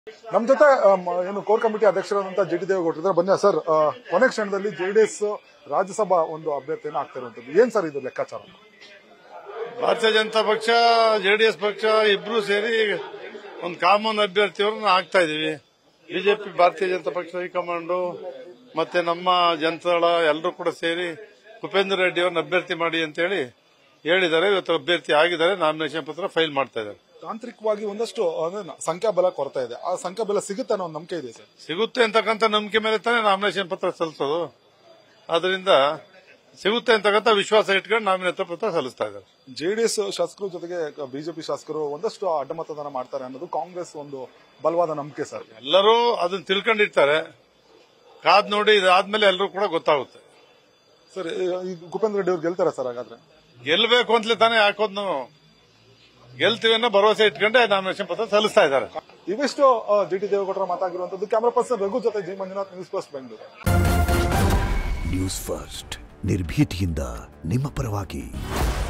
ನಮ್ ಜೊತೆ ಆ, ಮ- ಏನು ಕೋರ್ ಕಮಿಟಿ ಅಧ್ಯಕ್ಷರಾದಂತಹ ಜಿ ಟಿ ದೇವೇಗೌಡರು ಇದ್ದಾರೆ ಬನ್ನಿ ಸರ್ ಆ, ಕೊನೆ ಕ್ಷಣದಲ್ಲಿ ಜೆಡಿಎಸ್ ರಾಜ್ಯಸಭಾ ಒಂದು ಅಭ್ಯರ್ಥಿಯನ್ನು ಆಗ್ತಿರುವಂತದ್ದು ಏನ್ ಸರ್ ಇದು ಲೆಕ್ಕಾಚಾರ ಭಾರತೀಯ ಜನತಾ ಪಕ್ಷ ಜೆಡಿಎಸ್ ಪಕ್ಷ ಇಬ್ರು ಸೇರಿ ಒಂದು ಕಾಮನ್ ಅಭ್ಯರ್ಥಿಯವ್ರನ್ನ ಹಾಕ್ತಾ ಇದೀವಿ ಬಿಜೆಪಿ ಭಾರತೀಯ ಜನತಾ ಪಕ್ಷ ಹೈಕಮಾಂಡು ಮತ್ತೆ ನಮ್ಮ ಜನತಾದಳ ಎಲ್ಲರೂ ಕೂಡ ಸೇರಿ ಉಪೇಂದ್ರ ರೆಡ್ಡಿ ಅವ್ರನ್ನ ಅಭ್ಯರ್ಥಿ ಮಾಡಿ ಅಂತೇಳಿ ಹೇಳಿದ್ದಾರೆ ಇವತ್ತು ಅಭ್ಯರ್ಥಿ ಆಗಿದ್ದಾರೆ ನಾಮಿನೇಷನ್ ಪತ್ರ ಫೈಲ್ ಮಾಡ್ತಾ ಇದ್ದಾರೆ ತಾಂತ್ರಿಕವಾಗಿ ಒಂದಷ್ಟು ಅಂದ್ರೆ ನ- ಸಂಖ್ಯಾಬಲ ಕೊರತೆ ಇದೆ ಆ ಸಂಖ್ಯಾಬಲ ಸಿಗುತ್ತೆ ಅನ್ನೋ ಒಂದು ನಂಬಿಕೆ ಇದೆ ಸರ್ ಸಿಗುತ್ತೆ ಅಂತಕ್ಕಂಥ ನಂಬಿಕೆ ಮೇಲೆ ತಾನೇ ನಾಮಿನೇಷನ್ ಪತ್ರ ಸಲ್ಲಿಸೋದು ಅದರಿಂದ ಸಿಗುತ್ತೆ ಅಂತಕ್ಕಂಥ ವಿಶ್ವಾಸ ಇಟ್ಕೊಂಡು ನಾಮಿನೇಷನ್ ಪತ್ರ ಸಲ್ಲಿಸ್ತಾ ಇದ್ದಾರೆ ಜೆಡಿಎಸ್ ಶಾಸಕರು ಜೊತೆಗೆ ಬಿಜೆಪಿ ಶಾಸಕರು ಒಂದಷ್ಟು ಅಡ್ಡಮತದಾನ ಮಾಡ್ತಾರೆ ಅನ್ನೋದು ಕಾಂಗ್ರೆಸ್ ಒಂದು ಬಲವಾದ ನಂಬಿಕೆ ಸರ್ ಎಲ್ಲರೂ ಅದನ್ನ ತಿಳ್ಕೊಂಡಿರ್ತಾರೆ ಕಾದ್ ನೋಡಿ ಇದಾದ್ಮೇಲೆ ಎಲ್ಲರೂ ಕೂಡ ಗೊತ್ತಾಗುತ್ತೆ ಸರ್ ಈ ಉಪೇಂದ್ರ ರೆಡ್ಡಿ ಅವ್ರು ಗೆಲ್ತಾರೆ ಸರ್ ಹಾಗಾದ್ರೆ ಗೆಲ್ಬೇಕು ಅಂತಲೇ ತಾನೇ ಹಾಕೋದ್ ನಾವು ಗೆಲ್ತೀವಿ ಅನ್ನೋ ಭರವಸೆ ಇಟ್ಕೊಂಡೆ ನಾಮಿನೇಷನ್ ಪತ್ರ ಸಲ್ಲಿಸ್ತಾ ಇದ್ದಾರೆ ಇವಿಷ್ಟು ಜಿ ಟಿ ದೇವೇಗೌಡರ ಮಾತಾಗಿರುವಂತದ್ದು ಕ್ಯಾಮರಾ ಪರ್ಸನ್ ರಘು ಜೊತೆ G Manjunath News First Bengaluru News First ನಿರ್ಭೀತಿಯಿಂದ ನಿಮ್ಮ ಪರವಾಗಿ